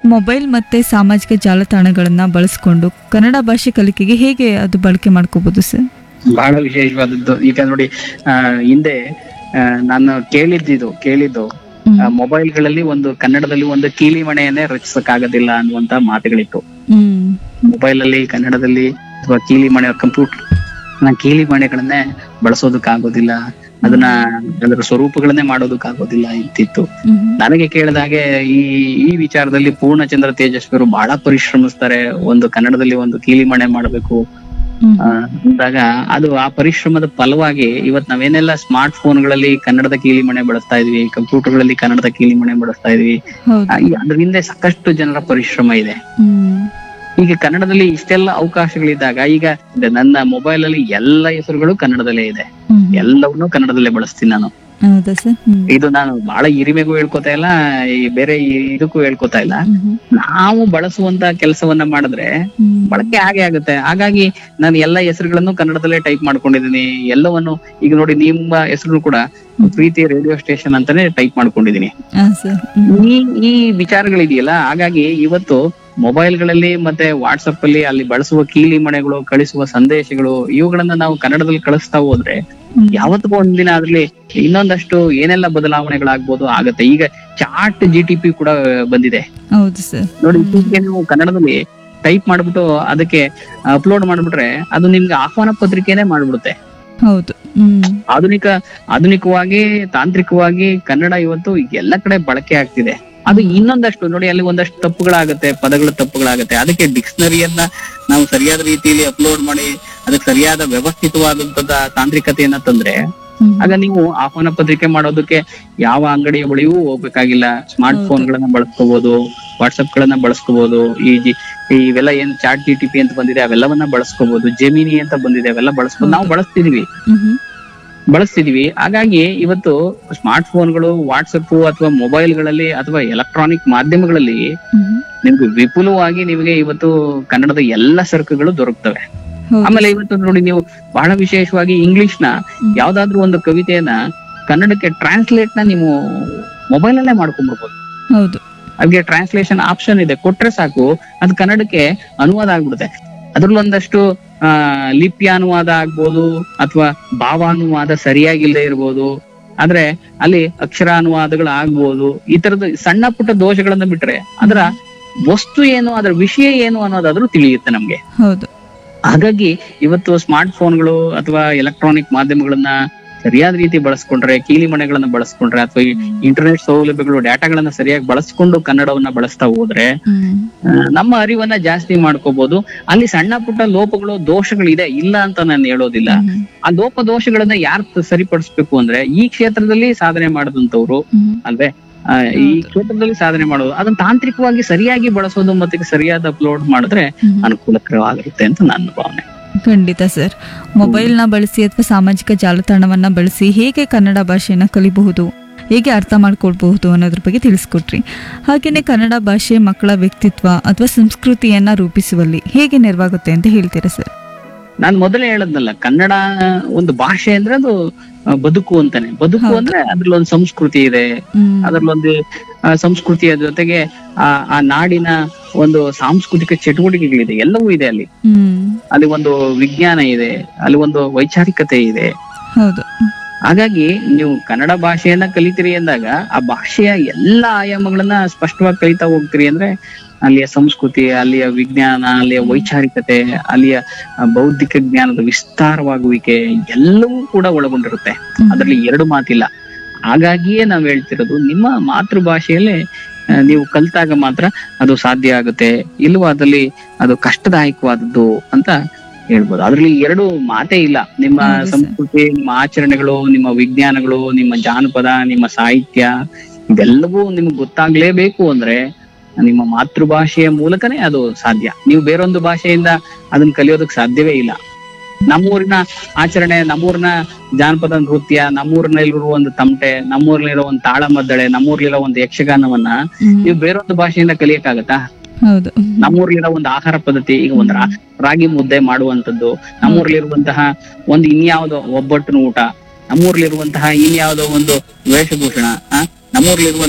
Mobile ಮತ್ತೆ ಸಾಮಾಜಿಕ ಜಾಲತಾಣಗಳನ್ನ ಬಳಸ್ಕೊಂಡು ಕನ್ನಡ ಭಾಷೆ ಕಲಿಕೆಗೆ ಹೇಗೆ ಅದು ಬಳಕೆ ಮಾಡ್ಕೋಬಹುದು ಸರ್ ಬಹಳ ವಿಶೇಷವಾದದ್ದು ಈಗ ನೋಡಿ ಆ, ಹಿಂದೆ ಆ, ನಾನು ಕೇಳಿದ್ದಿದು ಕೇಳಿದ್ದು ಹ್ಮ್. ಮೊಬೈಲ್ಗಳಲ್ಲಿ ಒಂದು ಕನ್ನಡದಲ್ಲಿ ಒಂದು ಕೀಲಿ ಮಣೆಯನ್ನೇ ರಚಿಸಕ್ಕಾಗೋದಿಲ್ಲ ಅನ್ನುವಂತ ಮಾತುಗಳಿತ್ತು ಹ್ಮ್ ಮೊಬೈಲ್ ಅಲ್ಲಿ ಕನ್ನಡದಲ್ಲಿ ಅಥವಾ ಕೀಲಿ ಮಣೆ ಕಂಪ್ಯೂಟರ್ ಕೀಲಿ ಮಣೆಗಳನ್ನೇ ಬಳಸೋದಕ್ಕಾಗೋದಿಲ್ಲ ಅದನ್ನ ಅದರ ಸ್ವರೂಪಗಳನ್ನೇ ಮಾಡೋದಕ್ಕಾಗೋದಿಲ್ಲ ಇತ್ತಿತ್ತು ಹ್ಮ್ ನನಗೆ ಕೇಳಿದಾಗೆ ಈ ಈ ವಿಚಾರದಲ್ಲಿ ಪೂರ್ಣಚಂದ್ರ ತೇಜಸ್ವಿಯವರು ಬಹಳ ಪರಿಶ್ರಮಿಸ್ತಾರೆ ಒಂದು ಕನ್ನಡದಲ್ಲಿ ಒಂದು ಕೀಲಿ ಮಣೆ ಮಾಡಬೇಕು ಹ್ಮ್ ಆ, ಅಂದಾಗ ಅದು ಆ ಪರಿಶ್ರಮದ ಫಲವಾಗಿ ಇವತ್ ನಾವೇನೆಲ್ಲ ಸ್ಮಾರ್ಟ್ ಫೋನ್ಗಳಲ್ಲಿ ಕನ್ನಡದ ಕೀಲಿ ಮಣೆ ಬಳಸ್ತಾ ಇದೀವಿ ಕಂಪ್ಯೂಟರ್ಗಳಲ್ಲಿ ಕನ್ನಡದ ಕೀಲಿ ಮಣೆ ಬಳಸ್ತಾ ಇದೀವಿ ಹೌದು ಆ, ಈ ಅದ್ರ ಹಿಂದೆ ಸಾಕಷ್ಟು ಜನರ ಪರಿಶ್ರಮ ಇದೆ ಹ್ಮ್ ಈಗ ಕನ್ನಡದಲ್ಲಿ ಇಷ್ಟೆಲ್ಲ ಅವಕಾಶಗಳಿದ್ದಾಗ ಈಗ ನನ್ನ ಮೊಬೈಲ್ ಅಲ್ಲಿ ಎಲ್ಲ ಹೆಸರುಗಳು ಕನ್ನಡದಲ್ಲೇ ಇದೆ ಹ್ಮ್ ಎಲ್ಲವನ್ನೂ ಕನ್ನಡದಲ್ಲೇ ಬಳಸ್ತೀನಿ ನಾನು ಹೌದಾ ಸರ್ ಹ್ಮ್ ಇದು ನಾನು ಬಹಳ ಹಿರಿಮೆಗೂ ಹೇಳ್ಕೊತಾ ಇಲ್ಲ ಈ ಬೇರೆ ಈ- ಇದಕ್ಕೂ ಹೇಳ್ಕೊತಾ ಇಲ್ಲ ಹ್ಮ್ ನಾವು ಬಳಸುವಂತ ಕೆಲಸವನ್ನ ಮಾಡಿದ್ರೆ ಹ್ಮ್ ಬಳಕೆ ಹಾಗೆ ಆಗುತ್ತೆ ಹಾಗಾಗಿ ನಾನು ಎಲ್ಲ ಹೆಸರುಗಳನ್ನು ಕನ್ನಡದಲ್ಲೇ ಟೈಪ್ ಮಾಡ್ಕೊಂಡಿದ್ದೀನಿ ಎಲ್ಲವನ್ನು ಈಗ ನೋಡಿ ನಿಮ್ಮ ಹೆಸರು ಕೂಡ ಪ್ರೀತಿ ರೇಡಿಯೋ ಸ್ಟೇಷನ್ ಅಂತಾನೆ ಟೈಪ್ ಮಾಡ್ಕೊಂಡಿದ್ದೀನಿ ಹಾ ಸರ್ ಹ್ಮ್ ಈ ಈ ವಿಚಾರಗಳಿದೆಯಲ್ಲ ಹಾಗಾಗಿ ಇವತ್ತು ಮೊಬೈಲ್ಗಳಲ್ಲಿ ಮತ್ತೆ ವಾಟ್ಸಪ್ ಅಲ್ಲಿ ಅಲ್ಲಿ ಬಳಸುವ ಕೀಲಿ ಮಣೆಗಳು ಕಳಿಸುವ ಸಂದೇಶಗಳು ಇವುಗಳನ್ನ ನಾವು ಕನ್ನಡದಲ್ಲಿ ಕಳಿಸ್ತಾ ಹೋದ್ರೆ ಹ್ಮ್. ಯಾವತ್ತಿಗೂ ಒಂದಿನ ಅದ್ರಲ್ಲಿ ಇನ್ನೊಂದಷ್ಟು ಏನೆಲ್ಲ ಬದಲಾವಣೆಗಳಾಗ್ಬೋದು ಆಗತ್ತೆ ಈಗ ಚಾಟ್ ಜಿ ಟಿ ಪಿ ಕೂಡ ಬಂದಿದೆ ಹೌದು ಸರ್ ನೋಡಿ ಇತ್ತೀಚೆಗೆ ನೀವು ಕನ್ನಡದಲ್ಲಿ ಟೈಪ್ ಮಾಡ್ಬಿಟ್ಟು ಅದಕ್ಕೆ ಅಪ್ಲೋಡ್ ಮಾಡ್ಬಿಟ್ರೆ ಅದು ನಿಮ್ಗೆ ಆಹ್ವಾನ ಪತ್ರಿಕೆನೆ ಮಾಡ್ಬಿಡುತ್ತೆ ಹೌದು ಹ್ಮ್ ಆಧುನಿಕ ಆಧುನಿಕವಾಗಿ ತಾಂತ್ರಿಕವಾಗಿ ಕನ್ನಡ ಇವತ್ತು ಎಲ್ಲ ಕಡೆ ಬಳಕೆ ಆಗ್ತಿದೆ ಅದು ಇನ್ನೊಂದಷ್ಟು ನೋಡಿ ಅಲ್ಲಿ ಒಂದಷ್ಟು ತಪ್ಪುಗಳಾಗತ್ತೆ ಪದಗಳ ತಪ್ಪುಗಳಾಗತ್ತೆ ಅದಕ್ಕೆ ಡಿಕ್ಷನರಿಯನ್ನ ನಾವು ಸರಿಯಾದ ರೀತಿಯಲ್ಲಿ ಅಪ್ಲೋಡ್ ಮಾಡಿ ಅದಕ್ಕೆ ಸರಿಯಾದ ವ್ಯವಸ್ಥಿತವಾದಂತದ ತಾಂತ್ರಿಕತೆಯನ್ನ ತಂದ್ರೆ ಹ್ಮ್ ಆಗ ನೀವು ಆಹ್ವಾನ ಪತ್ರಿಕೆ ಮಾಡೋದಕ್ಕೆ ಯಾವ ಅಂಗಡಿಯ ಬಳಿಯೂ ಹೋಗ್ಬೇಕಾಗಿಲ್ಲ ಸ್ಮಾರ್ಟ್ ಹೌದು. ಫೋನ್ ಗಳನ್ನ ಬಳಸ್ಕೋಬಹುದು ವಾಟ್ಸ್ಆಪ್ ಗಳನ್ನ ಬಳಸ್ಕೋಬಹುದು ಈ ಜಿ ಇವೆಲ್ಲ ಏನ್ ಚಾಟ್ ಜಿ ಟಿ ಪಿ ಅಂತ ಬಂದಿದೆ ಅವೆಲ್ಲವನ್ನ ಬಳಸ್ಕೋಬಹುದು ಜೆಮಿನಿ ಅಂತ ಬಂದಿದೆ ಅವೆಲ್ಲ ಬಳಸ್ಬೋದು ನಾವು ಹೌದು. ಬಳಸ್ತಿದೀವಿ ಹ್ಮ್ ಹ್ಮ್ ಬಳಸ್ತಿದೀವಿ ಹಾಗಾಗಿ ಇವತ್ತು ಸ್ಮಾರ್ಟ್ ಫೋನ್ಗಳು ವಾಟ್ಸಪ್ ಅಥವಾ ಮೊಬೈಲ್ಗಳಲ್ಲಿ ಅಥವಾ ಎಲೆಕ್ಟ್ರಾನಿಕ್ ಮಾಧ್ಯಮಗಳಲ್ಲಿ ಹ್ಮ್ ನಿಮ್ಗೆ ವಿಪುಲವಾಗಿ ನಿಮಗೆ ಇವತ್ತು ಕನ್ನಡದ ಎಲ್ಲ ಸರಕುಗಳು ದೊರಕ್ತವೆ ಹೌದು ಆಮೇಲೆ ಇವತ್ತು ನೋಡಿ ನೀವು ಬಹಳ ವಿಶೇಷವಾಗಿ ಇಂಗ್ಲಿಷ್ ನ ಹ್ಮ್. ಯಾವ್ದಾದ್ರು ಒಂದು ಕವಿತೆಯನ್ನ ಕನ್ನಡಕ್ಕೆ ಟ್ರಾನ್ಸ್ಲೇಟ್ ನ ನೀವು ಮೊಬೈಲ್ ಅಲ್ಲೇ ಮಾಡ್ಕೊಂಡ್ಬಿಡ್ಬೋದು ಹೌದು ಅದಕ್ಕೆ ಟ್ರಾನ್ಸ್ಲೇಷನ್ ಆಪ್ಷನ್ ಇದೆ ಕೊಟ್ರೆ ಸಾಕು ಅದು ಕನ್ನಡಕ್ಕೆ ಅನುವಾದ ಆಗ್ಬಿಡುತ್ತೆ ಅದ್ರಲ್ಲಿ ಒಂದಷ್ಟು ಆ ಲಿಪಿ ಅನುವಾದ ಆಗ್ಬೋದು ಅಥವಾ ಭಾವಾನುವಾದ ಸರಿಯಾಗಿಲ್ಲದೆ ಇರ್ಬೋದು ಆದ್ರೆ ಅಲ್ಲಿ ಅಕ್ಷರ ಅನುವಾದಗಳು ಆಗ್ಬೋದು ಈ ತರದ ಸಣ್ಣ ಪುಟ್ಟ ದೋಷಗಳನ್ನ ಬಿಟ್ರೆ ಅದರ ವಸ್ತು ಏನು ಅದರ ವಿಷಯ ಏನು ಅನ್ನೋದಾದ್ರೂ ತಿಳಿಯುತ್ತೆ ನಮ್ಗೆ ಹೌದು ಹಾಗಾಗಿ ಇವತ್ತು ಸ್ಮಾರ್ಟ್ ಫೋನ್ಗಳು ಅಥವಾ ಎಲೆಕ್ಟ್ರಾನಿಕ್ ಮಾಧ್ಯಮಗಳನ್ನ ಸರಿಯಾದ ರೀತಿ ಬಳಸ್ಕೊಂಡ್ರೆ ಕೀಲಿ ಮಣೆಗಳನ್ನ ಬಳಸ್ಕೊಂಡ್ರೆ ಅಥವಾ ಇಂಟರ್ನೆಟ್ ಸೌಲಭ್ಯಗಳು ಡಾಟಾಗಳನ್ನ ಸರಿಯಾಗಿ ಬಳಸ್ಕೊಂಡು ಕನ್ನಡವನ್ನ ಬಳಸ್ತಾ ಹೋದ್ರೆ ಹ್ಮ್ ಆ, ನಮ್ಮ ಅರಿವನ್ನ ಜಾಸ್ತಿ ಮಾಡ್ಕೋಬಹುದು ಅಲ್ಲಿ ಸಣ್ಣ ಪುಟ್ಟ ಲೋಪಗಳು ದೋಷಗಳಿದೆ ಇಲ್ಲ ಅಂತ ನಾನು ಹೇಳೋದಿಲ್ಲ ಹ್ಮ್ ಆ ಲೋಪ ದೋಷಗಳನ್ನ ಯಾರು ಸರಿಪಡಿಸ್ಬೇಕು ಅಂದ್ರೆ ಈ ಕ್ಷೇತ್ರದಲ್ಲಿ ಸಾಧನೆ ಮಾಡಿದಂತವ್ರು ಹ್ಮ್ ಅಲ್ವೇ ಆ, ಈ ಹೌದು. ಕ್ಷೇತ್ರದಲ್ಲಿ ಸಾಧನೆ ಮಾಡೋದು ಅದನ್ನ ತಾಂತ್ರಿಕವಾಗಿ ಸರಿಯಾಗಿ ಬಳಸೋದು ಮತ್ತೆ ಸರಿಯಾದ ಅಪ್ಲೋಡ್ ಮಾಡಿದ್ರೆ ಹ್ಮ್ ಅನುಕೂಲಕರವಾಗಿರುತ್ತೆ ಅಂತ ನನ್ನ ಭಾವನೆ ಖಂಡಿತ ಸರ್ ಮೊಬೈಲ್ನ ಬಳಸಿ ಅಥವಾ ಸಾಮಾಜಿಕ ಜಾಲತಾಣವನ್ನ ಬಳಸಿ ಹೇಗೆ ಕನ್ನಡ ಭಾಷೆಯನ್ನ ಕಲಿಬಹುದು ಹೇಗೆ ಅರ್ಥ ಮಾಡ್ಕೊಳ್ಬಹುದು ಅನ್ನೋದ್ರ ಬಗ್ಗೆ ತಿಳಿಸ್ಕೊಟ್ರಿ ಹಾಗೆಯೇ ಕನ್ನಡ ಭಾಷೆ ಮಕ್ಕಳ ವ್ಯಕ್ತಿತ್ವ ಅಥವಾ ಸಂಸ್ಕೃತಿಯನ್ನ ರೂಪಿಸುವಲ್ಲಿ ಹೇಗೆ ನೆರವಾಗುತ್ತೆ ಅಂತ ಹೇಳ್ತೀರಾ ಸರ್ ನಾನ್ ಮೊದಲೇ ಹೇಳದ್ನಲ್ಲ ಕನ್ನಡ ಒಂದು ಭಾಷೆ ಅಂದ್ರೆ ಅದು ಆ, ಬದುಕು ಅಂತಾನೆ ಬದುಕು ಹೌದು. ಅಂದ್ರೆ ಅದ್ರಲ್ಲಿ ಒಂದು ಸಂಸ್ಕೃತಿ ಇದೆ ಹ್ಮ್ ಅದ್ರಲ್ಲೊಂದು ಆ, ಸಂಸ್ಕೃತಿಯ ಜೊತೆಗೆ ಆ ಆ ನಾಡಿನ ಒಂದು ಸಾಂಸ್ಕೃತಿಕ ಚಟುವಟಿಕೆಗಳಿದೆ ಎಲ್ಲವೂ ಇದೆ ಅಲ್ಲಿ ಹ್ಮ್ ಅಲ್ಲಿ ಒಂದು ವಿಜ್ಞಾನ ಇದೆ ಅಲ್ಲಿ ಒಂದು ವೈಚಾರಿಕತೆ ಇದೆ ಹೌದು ಹಾಗಾಗಿ ನೀವು ಕನ್ನಡ ಭಾಷೆಯನ್ನ ಕಲಿತೀರಿ ಅಂದಾಗ ಆ ಭಾಷೆಯ ಎಲ್ಲಾ ಆಯಾಮಗಳನ್ನ ಸ್ಪಷ್ಟವಾಗಿ ಕಲಿತಾ ಹೋಗ್ತೀರಿ ಅಂದ್ರೆ ಅಲ್ಲಿಯ ಸಂಸ್ಕೃತಿ ಅಲ್ಲಿಯ ವಿಜ್ಞಾನ ಅಲ್ಲಿಯ ವೈಚಾರಿಕತೆ ಅಲ್ಲಿಯ ಆ, ಬೌದ್ಧಿಕ ಜ್ಞಾನದ ವಿಸ್ತಾರವಾಗುವಿಕೆ ಎಲ್ಲವೂ ಕೂಡ ಒಳಗೊಂಡಿರುತ್ತೆ ಹ್ಮ್. ಅದರಲ್ಲಿ ಎರಡು ಮಾತಿಲ್ಲ ಹಾಗಾಗಿಯೇ ನಾವ್ ಹೇಳ್ತಿರೋದು ನಿಮ್ಮ ಮಾತೃಭಾಷೆಯಲ್ಲೇ ಆ, ನೀವು ಕಲ್ತಾಗ ಮಾತ್ರ ಅದು ಸಾಧ್ಯ ಆಗುತ್ತೆ ಇಲ್ಲವಾದಲ್ಲಿ ಅದು ಕಷ್ಟದಾಯಕವಾದದ್ದು ಅಂತ ಹೇಳ್ಬೋದು ಅದ್ರಲ್ಲಿ ಎರಡು ಮಾತೇ ಇಲ್ಲ ನಿಮ್ಮ ಹೌದು ಸರ್. ಸಂಸ್ಕೃತಿ ನಿಮ್ಮ ಆಚರಣೆಗಳು ನಿಮ್ಮ ವಿಜ್ಞಾನಗಳು ನಿಮ್ಮ ಜಾನಪದ ನಿಮ್ಮ ಸಾಹಿತ್ಯ ಇವೆಲ್ಲವೂ ನಿಮ್ಗೆ ಗೊತ್ತಾಗ್ಲೇಬೇಕು ಅಂದ್ರೆ ನಿಮ್ಮ ಮಾತೃಭಾಷೆಯ ಮೂಲಕನೇ ಅದು ಸಾಧ್ಯ ನೀವು ಬೇರೊಂದು ಭಾಷೆಯಿಂದ ಅದನ್ನ ಕಲಿಯೋದಕ್ಕೆ ಸಾಧ್ಯವೇ ಇಲ್ಲ ನಮ್ಮೂರಿನ ಆಚರಣೆ ನಮ್ಮೂರಿನ ಜಾನಪದ ನೃತ್ಯ ನಮ್ಮೂರಿನಲ್ಲಿರುವ ಒಂದು ತಮಟೆ ನಮ್ಮೂರಿನಲ್ಲಿರೋ ಒಂದು ತಾಳಮದ್ದಳೆ ನಮ್ಮೂರ್ಲಿರೋ ಒಂದು ಯಕ್ಷಗಾನವನ್ನ ಹ್ಮ್. ನೀವು ಬೇರೊಂದು ಭಾಷೆಯಿಂದ ಕಲಿಯಕ್ಕಾಗತ್ತಾ ಹೌದು ನಮ್ಮೂರ್ಲಿರೋ ಒಂದು ಆಹಾರ ಪದ್ಧತಿ ಈಗ ಒಂದು ರಾ- ರಾಗಿ ಮುದ್ದೆ ಮಾಡುವಂತದ್ದು ನಮ್ಮೂರ್ಲಿರುವಂತಹ ಒಂದು ಇನ್ಯಾವುದೋ ಒಬ್ಬಟ್ಟಿನ ಊಟ ನಮ್ಮೂರ್ಲಿರುವಂತಹ ಇನ್ಯಾವುದೋ ಒಂದು ವೇಷಭೂಷಣ ಆ, ನಮ್ಮೂರ್ಲಿರುವಂತಹ